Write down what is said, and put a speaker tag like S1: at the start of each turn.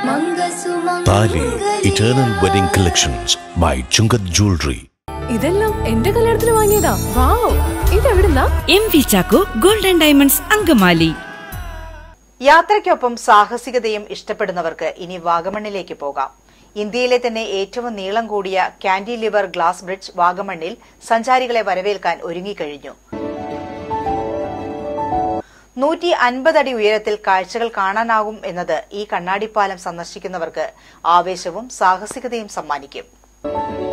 S1: താലി eternal wedding collections by Chungath jewellery
S2: ഇതെല്ലാം എന്റെ കല്യാണത്തിന് വാങ്ങിയതാ വാവ് ഇതെവിടുന്നാ
S3: M V Chacko golden diamonds Angamaly
S4: യാത്രയ്ക്കൊപ്പം സാഹസികതയും ഇഷ്ടപ്പെടുന്നവർക്ക് ഇനി വാഗമണ്ണിലേക്ക് പോകാം ഇന്ത്യയിലെ തന്നെ ഏറ്റവും നീളം കൂടിയ കാൻഡിലിവർ ഗ്ലാസ് ബ്രിഡ്ജ് വാഗമണ്ണിൽ സഞ്ചാരികളെ വരവേൽക്കാൻ ഒരുങ്ങിക്കഴിഞ്ഞു നൂറ്റി അൻപത് അടി ഉയരത്തിൽ കാഴ്ചകൾ കാണാനാകും എന്നത് ഈ കണ്ണാടിപ്പാലം സന്ദർശിക്കുന്നവർക്ക് ആവേശവും സാഹസികതയും സമ്മാനിക്കും